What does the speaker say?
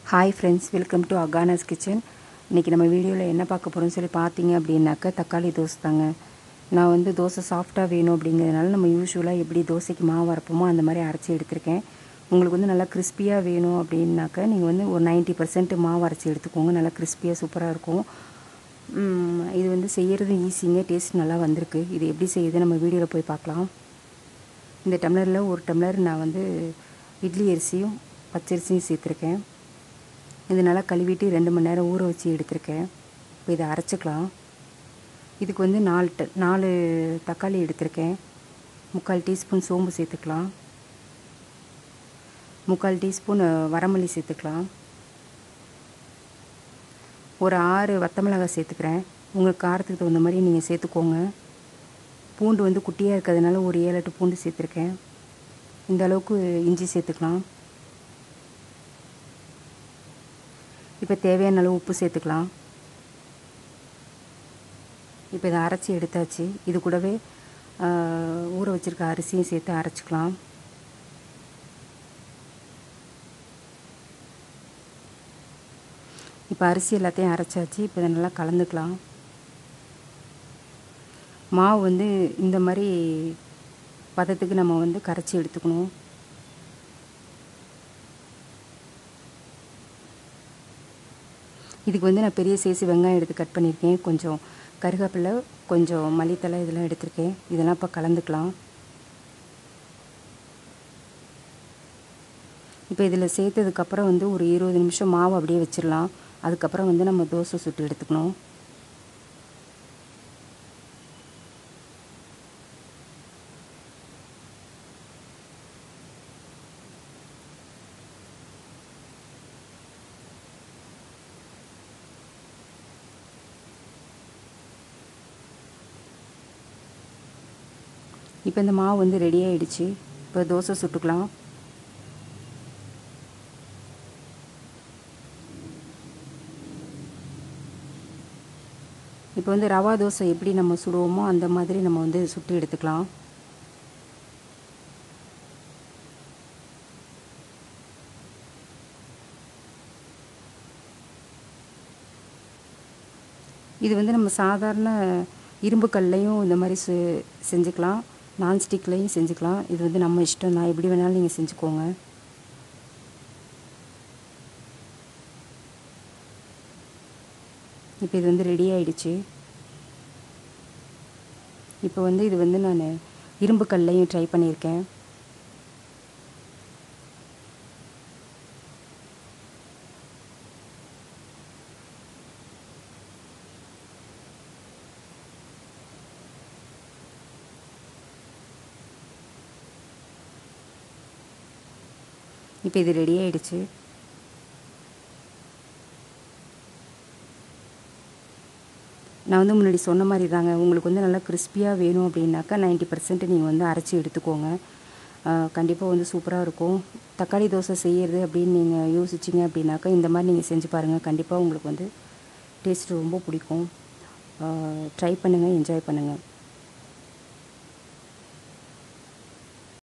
hi friends welcome to Akana's kitchen இன்றைக்கி நம்ம வீடியோவில் என்ன பார்க்க போகிறோம்னு சொல்லி பார்த்தீங்க அப்படின்னாக்கா தக்காளி தோசை தாங்க நான் வந்து தோசை சாஃப்டாக வேணும் அப்படிங்கிறதுனால நம்ம யூஸ்வலாக எப்படி தோசைக்கு மாவு அரைப்போமோ அந்த மாதிரி அரைச்சி எடுத்திருக்கேன் உங்களுக்கு வந்து நல்லா கிறிஸ்பியாக வேணும் அப்படின்னாக்கா நீங்கள் வந்து ஒரு 90% பர்சன்ட் மாவு அரைச்சி எடுத்துக்கோங்க நல்லா கிறிஸ்பியாக சூப்பராக இருக்கும் ம், இது வந்து செய்கிறது ஈஸிங்க டேஸ்ட் நல்லா வந்திருக்கு இது எப்படி செய்யுது நம்ம வீடியோவில் போய் பார்க்கலாம் இந்த டம்ளரில் ஒரு டம்ளர் நான் வந்து இட்லி அரிசியும் பச்சரிசியும் சேர்த்துருக்கேன் இது நல்லா கழுவிட்டு ரெண்டு மணி நேரம் ஊற வச்சு எடுத்திருக்கேன் இப்போ இதை அரைச்சிக்கலாம் இதுக்கு வந்து நாலு ட நாலு தக்காளி எடுத்திருக்கேன் முக்கால் டீஸ்பூன் சோம்பு சேர்த்துக்கலாம் முக்கால் டீஸ்பூன் அஹ், வரமல்லி சேர்த்துக்கலாம் ஒரு ஆறு வத்தமிளகாய் சேர்த்துக்கிறேன் உங்கள் காரத்துக்கு தகுந்த மாதிரி நீங்கள் சேர்த்துக்கோங்க பூண்டு வந்து குட்டியாக இருக்கிறதுனால ஒரு ஏழு எட்டு பூண்டு சேர்த்துருக்கேன் இந்த அளவுக்கு இஞ்சி சேர்த்துக்கலாம் இப்போ தேவையான அளவு உப்பு சேர்த்துக்கலாம் இப்போ இதை அரைச்சி எடுத்தாச்சு இது கூடவே ஆஹ், ஊற வச்சுருக்க அரிசியும் சேர்த்து அரைச்சிக்கலாம் இப்போ அரிசி எல்லாத்தையும் அரைச்சாச்சு இப்போ இதை நல்லா கலந்துக்கலாம் மாவு வந்து இந்த மாதிரி பதத்துக்கு நம்ம வந்து கரைச்சி எடுத்துக்கணும் இதுக்கு வந்து நான் பெரிய சைஸ் வெங்காயம் எடுத்து கட் பண்ணியிருக்கேன் கொஞ்சம் கருவேப்பிலை கொஞ்சம் மல்லித்தலை இதெல்லாம் எடுத்திருக்கேன் இதெல்லாம் இப்போ கலந்துக்கலாம் இப்போ இதில் சேர்த்ததுக்கப்புறம் வந்து ஒரு இருபது நிமிஷம் மாவு அப்படியே வச்சிடலாம் அதுக்கப்புறம் வந்து நம்ம தோசை சுட்டு எடுத்துக்கணும் இப்போ இந்த மாவு வந்து ரெடி ஆயிடுச்சு இப்போ தோசை சுட்டுக்கலாம் இப்போ வந்து ரவா தோசை எப்படி நம்ம சுடுவோமோ அந்த மாதிரி நம்ம வந்து சுட்டு எடுத்துக்கலாம் இது வந்து நம்ம சாதாரண இரும்பு கல்லையும் இந்த மாதிரி செ செஞ்சுக்கலாம் நான்ஸ்டிக்லேயும் செஞ்சுக்கலாம் இது வந்து நம்ம இஷ்டம் தான் எப்படி வேணாலும் நீங்கள் செஞ்சுக்கோங்க இப்போ இது வந்து ரெடி ஆயிடுச்சு இப்போ வந்து இது வந்து நான் இரும்பு கல்லையும் ட்ரை பண்ணியிருக்கேன் இப்போ இது ரெடி ஆயிடுச்சு நான் வந்து முன்னாடி சொன்ன மாதிரி தாங்க உங்களுக்கு வந்து நல்லா கிறிஸ்பியாக வேணும் அப்படின்னாக்கா 90% பர்சன்ட் நீங்கள் வந்து அரைச்சி எடுத்துக்கோங்க கண்டிப்பாக வந்து சூப்பராக இருக்கும் தக்காளி தோசை செய்யறது அப்படின்னு நீங்கள் யோசிச்சிங்க அப்படின்னாக்கா இந்த மாதிரி நீங்கள் செஞ்சு பாருங்கள் கண்டிப்பாக உங்களுக்கு வந்து டேஸ்ட் ரொம்ப பிடிக்கும் ட்ரை பண்ணுங்கள் என்ஜாய் பண்ணுங்கள்